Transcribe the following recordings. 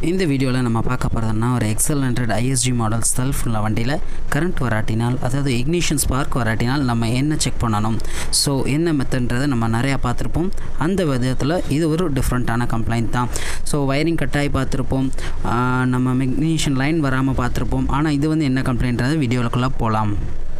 இந்த வீடியோவில் நம்ம பார்க்க போகிறதுனா ஒரு XL hundred ISG model self உள்ள வண்டியில் கரண்ட் வராட்டினால் அதாவது இக்னிஷன் ஸ்பார்க் வராட்டினால் நம்ம என்ன செக் பண்ணணும் ஸோ என்ன மெத்தட்ன்றதை நம்ம நிறையா பார்த்துருப்போம் அந்த விதத்தில் இது ஒரு டிஃப்ரெண்ட்டான கம்ப்ளைண்ட் தான் ஸோ வயரிங் கட்டாகி பார்த்துருப்போம் ஆஹ் நம்ம இக்னிஷன் லைன் வராமல் பார்த்துருப்போம் ஆனால் இது வந்து என்ன கம்ப்ளைண்ட்றது வீடியோவுக்குள்ளே போகலாம்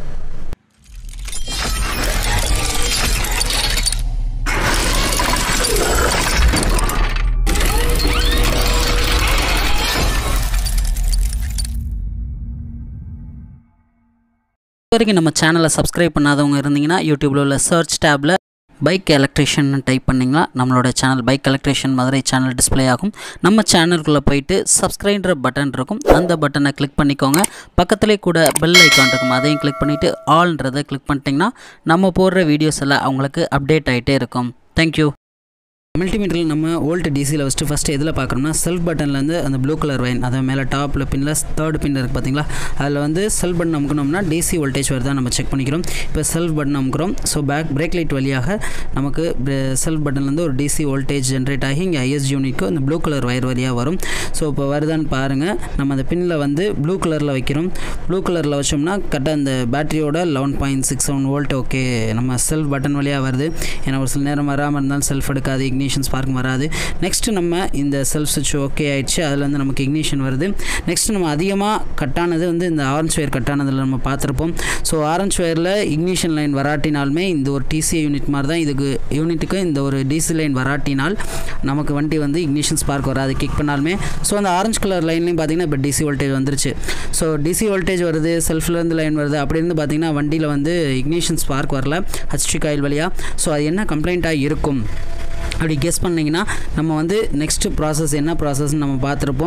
வரைக்கும் நம்ம சேனலை சப்ஸ்கிரைப் பண்ணாதவங்க இருந்தீங்கன்னா யூடியூப்பில் உள்ள சர்ச் டேப்பில் பைக் எலக்ட்ரிஷியன் டைப் பண்ணிங்கன்னா நம்மளோட channel bike electrician Madurai channel display ஆகும் நம்ம சேனலுக்குள்ளே போயிட்டு சப்ஸ்கிரைன்ற பட்டன் இருக்கும் அந்த பட்டனை கிளிக் பண்ணிக்கோங்க பக்கத்துலேயே கூட பெல் ஐக்கான் இருக்கும் அதையும் கிளிக் பண்ணிவிட்டு ஆல்ன்றதை கிளிக் பண்ணிட்டீங்கன்னா நம்ம போடுற வீடியோஸ் எல்லாம் அவங்களுக்கு அப்டேட் ஆகிட்டே இருக்கும் தேங்க்யூ மல்டிமீட்டரில் நம்ம வோல்ட் டிசியில் ஃபஸ்ட்டு ஃபஸ்ட்டு எதில் பார்க்குறோம்னா செல்ஃப் பட்டன்லேருந்து அந்த ப்ளூ கலர் வைன் அதை மேலே டாப்பில் பின்னில் தேர்ட் பின் இருக்குது பார்த்தீங்களா அதில் வந்து செல்ஃப் பட்டன் அமுக்கணும்னா டிசி வோல்டேஜ் வருதா நம்ம செக் பண்ணிக்கிறோம் இப்போ செல்ஃப் பட்டன் அமுக்கிறோம் ஸோ பேக் பிரேக் லைட் வழியாக நமக்கு செல்ஃப் பட்டன்லேருந்து ஒரு டிசி வோல்டேஜ் ஜென்ரேட் ஆகி இங்கே ஐஎஸ் யூனிட்க்கு அந்த ப்ளூ கலர் வயர் வழியாக வரும் ஸோ இப்போ வருதான்னு பாருங்கள் நம்ம அந்த பின்னில் வந்து ப்ளூ கலரில் வைக்கிறோம் ப்ளூ கலரில் வச்சோம்னா கரெக்டாக அந்த பேட்டரியோட eleven point six seven volt okay நம்ம செல்ஃப் பட்டன் வழியாக வருது ஏன்னா ஒரு சில நேரம் வராமல் இருந்தாலும் செல்ஃப் எடுக்காது இக்னிஷன் ஸ்பார்க் வராது நெக்ஸ்ட் நம்ம இந்த செல்ஃப் சுவிட்ச் ஓகே ஆயிடுச்சு அதில் வந்து நமக்கு இக்னிஷன் வருது நெக்ஸ்ட் நம்ம அதிகமாக கட்டானது வந்து இந்த ஆரஞ்ச் ஒயர் கட்டானதில் நம்ம பார்த்துருப்போம் ஸோ ஆரஞ்ச் ஒயரில் இக்னிஷன் லைன் வராட்டினாலுமே இந்த ஒரு டிசி யூனிட் மாதிரி தான் இதுக்கு யூனிட்டுக்கு இந்த ஒரு டிசி லைன் வராட்டினால் நமக்கு வண்டி வந்து இக்னிஷன் ஸ்பார்க் வராது கிக் பண்ணாலுமே ஸோ அந்த ஆரஞ்சு கலர் லைன்லையும் பார்த்தீங்கன்னா இப்போ டிசி வோல்டேஜ் வந்துருச்சு ஸோ டிசி வோல்டேஜ் வருது செல்ஃப்லேருந்து லைன் வருது அப்படி இருந்து பார்த்தீங்கன்னா வண்டியில் வந்து இக்னிஷன் ஸ்பார்க் வரல ஹச்டி காயில் வழியாக ஸோ அது என்ன கம்ப்ளைண்ட்டாக இருக்கும் அப்படி கெஸ் பண்ணிங்கன்னா நம்ம வந்து நெக்ஸ்ட்டு ப்ராசஸ் என்ன ப்ராசஸ்ன்னு நம்ம பார்த்துருப்போம்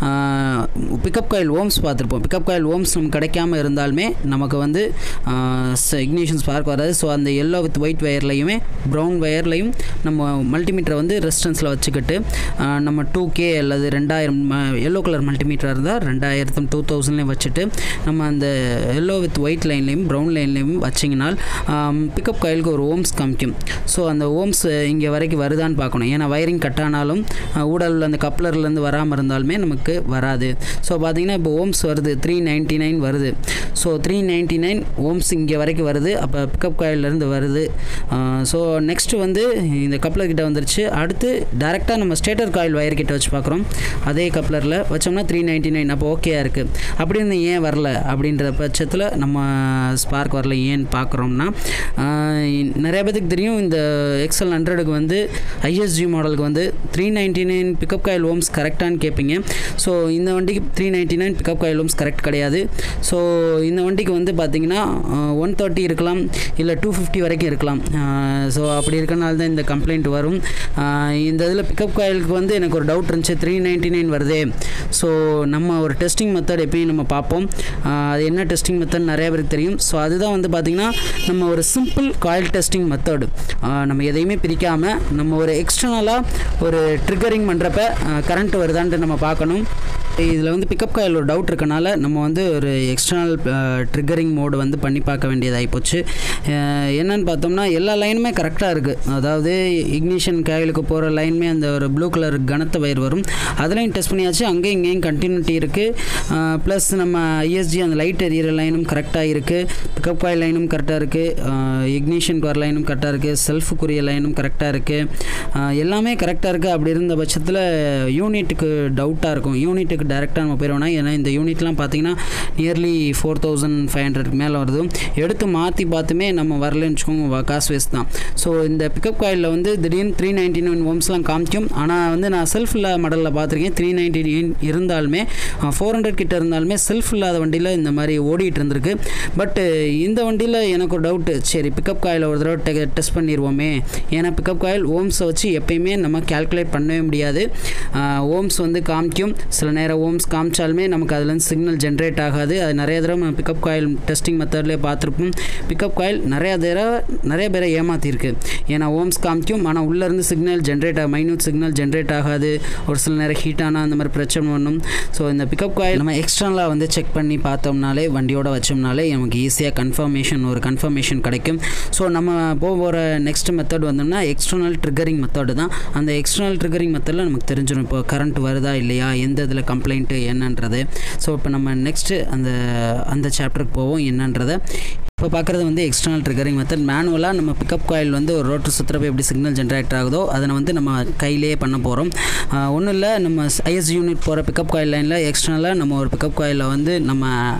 பிக்கப் காயில் ஓம்ஸ் பார்த்துருப்போம் பிக்கப் காயில் ஓம்ஸ் நமக்கு கிடைக்காம இருந்தாலுமே நமக்கு வந்து இக்னிஷன் ஸ்பார்க் வராது ஸோ அந்த எல்லோ வித் ஒயிட் வயர்லையுமே ப்ரௌன் வயர்லையும் நம்ம மல்டிமீட்டரை வந்து ரெசிஸ்டன்ஸில் வச்சுக்கிட்டு நம்ம டூ கே அல்லது ரெண்டாயிரம் எல்லோ கலர் மல்டிமீட்டர் இருந்தால் ரெண்டாயிரத்தும் டூ தௌசண்ட்லேயும் வச்சுட்டு நம்ம அந்த எல்லோ வித் ஒயிட் லைன்லேயும் ப்ரௌன் லைன்லேயும் வச்சிங்கனால் பிக்கப் காயிலுக்கு ஒரு ஓம்ஸ் காமிக்கும் ஸோ அந்த ஓம்ஸ் இங்கே வரைக்கும் வருதான்னு பார்க்கணும் ஏன்னா வயரிங் கட் ஆனாலும் ஊடலில் அந்த கப்ளர்லேருந்து வராமல் இருந்தாலுமே நமக்கு வராது ஸோ பார்த்தீங்கன்னா இப்போ ஓம்ஸ் வருது த்ரீ நைன்ட்டி நைன் வருது so three ninety nine ohms இங்கே வரைக்கும் வருது அப்போ பிக்கப் காயிலேருந்து வருது ஸோ நெக்ஸ்ட்டு வந்து இந்த கப்ளர் கிட்ட வந்துருச்சு அடுத்து டேரெக்டாக நம்ம ஸ்டேட்டர் காயில் வயர் கிட்ட வச்சு பார்க்குறோம் அதே கப்ளரில் வச்சோம்னா த்ரீ நைன்ட்டி நைன் அப்போ ஓகேயா இருக்குது அப்படின்னு ஏன் வரல அப்படின்ற பட்சத்தில் நம்ம ஸ்பார்க் வரல ஏன்னு பார்க்குறோம்னா நிறைய பேத்துக்கு தெரியும் இந்த எக்ஸல் ஹண்ட்ரடுக்கு வந்து ஐஎஸ்ஜி மாடலுக்கு வந்து three ninety nine pickup coil ohms கரெக்டானு கேட்பீங்க ஸோ இந்த வண்டிக்கு three ninety nine pickup coil ohms correct கிடையாது ஸோ இந்த வண்டிக்கு வந்து பார்த்திங்கன்னா ஒன் தேர்ட்டி இருக்கலாம் இல்லை டூ ஃபிஃப்டி வரைக்கும் இருக்கலாம் ஸோ அப்படி இருக்கனால தான் இந்த கம்ப்ளைண்ட் வரும் இந்த இதில் பிக்கப் காயிலுக்கு வந்து எனக்கு ஒரு டவுட் இருந்துச்சு த்ரீ நைன்ட்டி நைன் வருதே ஸோ நம்ம ஒரு டெஸ்டிங் மெத்தட் எப்பயும் நம்ம பார்ப்போம் அது என்ன டெஸ்டிங் மெத்தட் நிறைய பேருக்கு தெரியும் ஸோ அதுதான் வந்து பார்த்திங்கன்னா நம்ம ஒரு சிம்பிள் காயில் டெஸ்டிங் மெத்தடு நம்ம எதையுமே பிரிக்காமல் நம்ம ஒரு எக்ஸ்டர்னலாக ஒரு ட்ரிகரிங் பண்ணுறப்ப கரண்ட் வருதான்ட்டு நம்ம பார்க்கணும் இதில் வந்து பிக்கப் காயில் ஒரு டவுட் இருக்கனால நம்ம வந்து ஒரு எக்ஸ்டர்னல் ட்ரிகரிங் மோடு வந்து பண்ணி பார்க்க வேண்டியதாகி போச்சு என்னன்னு பார்த்தோம்னா எல்லா லைனுமே கரெக்டாக இருக்குது அதாவது இக்னிஷன் காயிலுக்கு போகிற லைனுமே அந்த ஒரு ப்ளூ கலர் கனத்த வயர் வரும் அதுலேயும் டெஸ்ட் பண்ணியாச்சு அங்கேயும் இங்கேயும் கண்டினியூட்டி இருக்குது ப்ளஸ் நம்ம ஐஎஸ்ஜி அந்த லைட் எரியிற லைனும் கரெக்டாக இருக்குது பிக்கப் காயில் லைனும் கரெக்டாக இருக்குது இக்னிஷனுக்கு வர லைனும் கரெக்டாக இருக்குது செல்ஃபுக்குரிய லைனும் கரெக்டாக இருக்குது எல்லாமே கரெக்டாக இருக்குது அப்படி இருந்த பட்சத்தில் யூனிட்டுக்கு டவுட்டாக இருக்கும் யூனிட்டுக்கு டேரெக்டாக நம்ம போயிடுவோம்னா ஏன்னா இந்த யூனிட்லாம் பார்த்தீங்கன்னா நியர்லி ஃபோர் தௌசண்ட் ஃபைவ் ஹண்ட்ரட்க்கு மேலே வருது எடுத்து மாற்றி பார்த்துமே நம்ம வரலன்னு வச்சுக்கோங்க காசு வேஸ்ட் தான் ஸோ இந்த பிக்கப் காயிலில் வந்து திடீர்னு த்ரீ நைன்டி நைன் ஓம்ஸ்லாம் காமிக்கும் ஆனால் வந்து நான் செல்ஃப் இல்லாத மாடலில் பார்த்துருக்கேன் த்ரீ நைன்டி நைன் இருந்தாலுமே ஃபோர் ஹண்ட்ரட் கிட்ட இருந்தாலுமே செல்ஃப் இல்லாத வண்டியில் இந்த மாதிரி ஓடிட்டு இருந்திருக்கு பட் இந்த வண்டியில் எனக்கு ஒரு டவுட்டு சரி பிக்கப் காயில் ஒரு தடவை டெஸ்ட் பண்ணிடுவோமே ஏன்னா பிக்கப் காயில் ஓம்ஸை வச்சு எப்பயுமே நம்ம கேல்குலேட் பண்ணவே முடியாது ஓம்ஸ் வந்து காமிக்கும் சில நேரம் ஓம்ஸ் காமிச்சாலுமே நமக்கு அதுலேருந்து சிக்னல் ஜென்ரேட் ஆகாது அது நிறைய தடவை நம்ம பிக்கப் காயில் டெஸ்டிங் மெத்தட்லேயே பார்த்துருப்போம் பிக்கப் காயில் நிறைய தடவை நிறைய பேரை ஏமாற்றிருக்கு ஏன்னா ஓம்ஸ் காமிக்கும் ஆனால் உள்ளேருந்து சிக்னல் ஜென்ரேட் ஆக மைன்யூட் சிக்னல் ஜென்ரேட் ஆகாது ஒரு சில நேரம் ஹீட் ஆனால் அந்த மாதிரி பிரச்சனை பண்ணும் ஸோ இந்த பிக்கப் காயில் நம்ம எக்ஸ்டர்னலாக வந்து செக் பண்ணி பார்த்தோம்னாலே வண்டியோட வச்சோம்னாலே நமக்கு ஈஸியாக கன்ஃபர்மேஷன் ஒரு கன்ஃபர்மேஷன் கிடைக்கும் ஸோ நம்ம போக போகிற நெக்ஸ்ட் மெத்தட் வந்தோம்னா எக்ஸ்டர்னல் ட்ரிகர் ட்ரிகரிங் மெத்தடு தான் அந்த எக்ஸ்டர்னல் ட்ரிகரிங் மெத்தடில் நமக்கு தெரிஞ்சிடும் இப்போ கரண்ட் வருதா இல்லையா எந்த இதில் கம்ப்ளைண்ட்டு என்னன்றது ஸோ இப்போ நம்ம நெக்ஸ்ட்டு அந்த அந்த சாப்டருக்கு போவோம் என்னன்றதை இப்போ பார்க்குறது வந்து எக்ஸ்டர்னல் ட்ரிகரிங் மெத்தட் மேனுவலாக நம்ம பிக்கப் காயில் வந்து ஒரு ரோட்டர் சுற்றுறப்ப எப்படி சிக்னல் ஜென்ரேட் ஆகுதோ அதை வந்து நம்ம கையிலேயே பண்ண போகிறோம் ஒன்றும் இல்லை நம்ம ஐஎஸ் யூனிட் போகிற பிக்கப் காயில் லைனில் எக்ஸ்டர்னலாக நம்ம ஒரு பிக்கப் காயிலில் வந்து நம்ம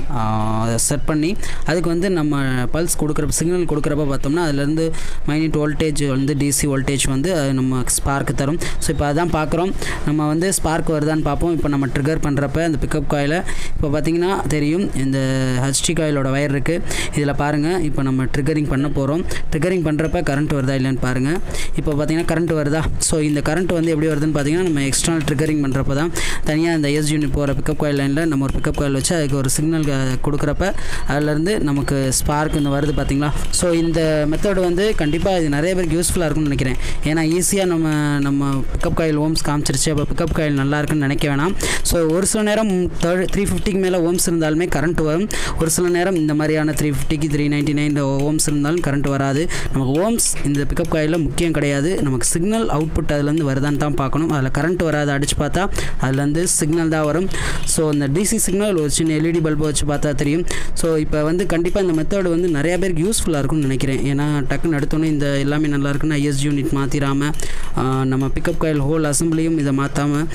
செட் பண்ணி அதுக்கு வந்து நம்ம பல்ஸ் கொடுக்குற சிக்னல் கொடுக்குறப்ப பார்த்தோம்னா அதுலேருந்து மைனிட் வோல்டேஜ் வந்து டிசி வோல்டேஜ் வந்து அது நம்ம ஸ்பார்க் தரும் ஸோ இப்போ அதான் பார்க்குறோம் நம்ம வந்து ஸ்பார்க் வருதான்னு பார்ப்போம் இப்போ நம்ம ட்ரிகர் பண்ணுறப்ப அந்த பிக்கப் காயில் இப்போ பார்த்தீங்கன்னா தெரியும் இந்த ஹச்டி காயிலோட வயர் இருக்குது இதில் பாருங்கள் இப்போ நம்ம ட்ரிகரிங் பண்ண போகிறோம் ட்ரிகரிங் பண்ணுறப்ப கரண்ட் வருதா இல்லைன்னு பாருங்கள் இப்போ பார்த்தீங்கன்னா கரண்ட் வருதா ஸோ இந்த கரண்ட் வந்து எப்படி வருதுன்னு பார்த்தீங்கன்னா நம்ம எக்ஸ்டர்னல் ட்ரிகரிங் பண்ணுறப்ப தான் தனியாக இந்த எஸ் யூனிட் போகிற பிக்கப் காயில் லைனில் நம்ம ஒரு பிக்கப் காயில் வச்சு அதுக்கு ஒரு சிக்னல் கொடுக்குறப்ப அதுலேருந்து நமக்கு ஸ்பார்க் இந்த வருது பார்த்தீங்களா ஸோ இந்த மெத்தட் வந்து கண்டிப்பாக இது நிறைய பேருக்கு யூஸ்ஃபுல்லாக இருக்கும்னு நினைக்கிறேன் ஏன்னா ஈஸியாக நம்ம நம்ம பிக்கப் காயில் ஓம்ஸ் காமிச்சிருச்சு அப்போ பிக்கப் காயில் நல்லா இருக்குன்னு நினைக்க வேணாம் ஸோ ஒரு சில நேரம் த்ரீ ஃபிஃப்டிக்கு மேலே ஓம்ஸ் இருந்தாலுமே கரண்ட் வரும் ஒரு சில நேரம் இந்த மாதிரியான த்ரீ ஃபிஃப்டிக்கு த்ரீ நைன்ட்டி நைன் ஓம்ஸ் இருந்தாலும் கரண்ட் வராது நமக்கு ஓம்ஸ் இந்த பிக்கப் காயில் முக்கியம் கிடையாது நமக்கு சிக்னல் அவுட்புட் அதுலேருந்து வருதான்னு தான் பார்க்கணும் அதில் கரண்ட் வராது அடித்து பார்த்தா அதுலேருந்து சிக்னல் தான் வரும் ஸோ இந்த டிசி சிக்னல் ஒரு சின்ன எல்இடி பல்பை வச்சு பார்த்தா தெரியும் ஸோ இப்போ வந்து கண்டிப்பாக இந்த மெத்தட் வந்து நிறையா பேருக்கு யூஸ்ஃபுல்லாக இருக்கும்னு நினைக்கிறேன் ஏன்னா டக்குன்னு எடுத்தோன்னே இந்த எல்லாமே நல்லா இருக்குன்னு ஐஎஸ் யூனிட் மாற்றிடாமல் நம்ம பிக்கப் காயில் ஹோல் அசம்பிளியும் இதை மாற்றாமல்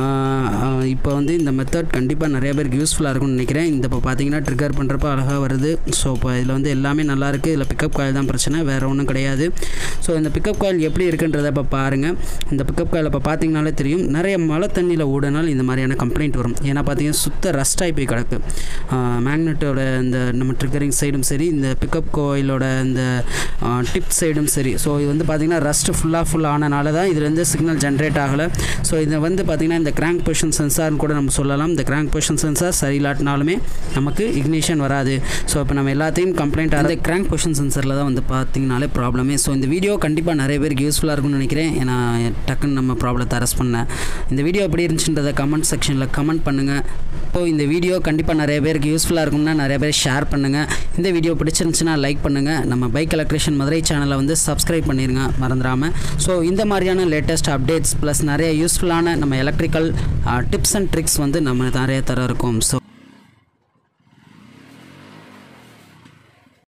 இப்போ வந்து இந்த மெத்தட் கண்டிப்பாக நிறைய பேருக்கு யூஸ்ஃபுல்லாக இருக்கும்னு நினைக்கிறேன் இந்த இப்போ பார்த்தீங்கன்னா ட்ரிகர் பண்ணுறப்ப அழகாக வருது ஸோ இப்போ இதில் வந்து எல்லாமே நல்லா இருக்குது இதில் பிக்கப் காயில் தான் பிரச்சனை வேறு ஒன்றும் கிடையாது ஸோ இந்த பிக்கப் காயில் எப்படி இருக்குன்றதை இப்போ பாருங்கள் இந்த பிக்கப் காயில் இப்போ பார்த்தீங்கனாலே தெரியும் நிறைய மழை தண்ணியில் ஓடினால் இந்த மாதிரியான கம்ப்ளைண்ட் வரும் ஏன்னா பார்த்தீங்கன்னா சுத்த ரஸ்டாகி போய் கிடக்கு மேக்னெட்டோட இந்த நம்ம ட்ரிகரிங் சைடும் சரி இந்த பிக்கப் கோயிலோட இந்த டிப் சைடும் சரி ஸோ இது வந்து பார்த்திங்கன்னா ரஸ்ட் ஃபுல்லாக ஃபுல் ஆனனால தான் இதுலேருந்து சிக்னல் ஜென்ரேட் ஆகலை ஸோ இதை வந்து பார்த்திங்கன்னா இந்த கிராங்க் பொசிஷன் சென்சார்னு கூட நம்ம சொல்லலாம் இந்த கிராங்க் பொசிஷன் சென்சார் சரியில்லாட்டினாலுமே நமக்கு இக்னிஷன் வராது ஸோ இப்போ நம்ம எல்லாத்தையும் கம்ப்ளைண்ட் அந்த கிராங்க் பொசிஷன் சென்சரில் தான் வந்து பார்த்திங்கனாலே ப்ராப்ளமே ஸோ இந்த வீடியோ கண்டிப்பாக நிறைய பேருக்கு யூஸ்ஃபுல்லாக இருக்கும்னு நினைக்கிறேன் ஏன்னா டக்குன்னு நம்ம ப்ராப்ளத்தை அரெஸ்ட் பண்ணேன் இந்த வீடியோ எப்படி இருந்துச்சுன்றதை கமெண்ட் செக்ஷனில் கமெண்ட் பண்ணுங்கள் ஸோ இந்த வீடியோ கண்டிப்பாக நிறைய பேருக்கு யூஸ்ஃபுல்லாக இருக்கும்னா நிறைய பேர் ஷேர் பண்ணுங்கள் இந்த வீடியோ பிடிச்சிருந்துச்சுன்னா லைக் பண்ணுங்கள் நம்ம பைக் எலக்ட்ரிஷன் மதுரை சேனலை வந்து சப்ஸ்கிரைப் பண்ணிடுங்க மறந்துடாமல் ஸோ இந்த மாதிரியான லேட்டஸ்ட் அப்டேட்ஸ் ப்ளஸ் நிறைய யூஸ்ஃபுல்லான நம்ம எலக்ட்ரிக்கல் டிப்ஸ் அண்ட் ட்ரிக்ஸ் வந்து நம்ம நிறைய தர இருக்கோம் ஸோ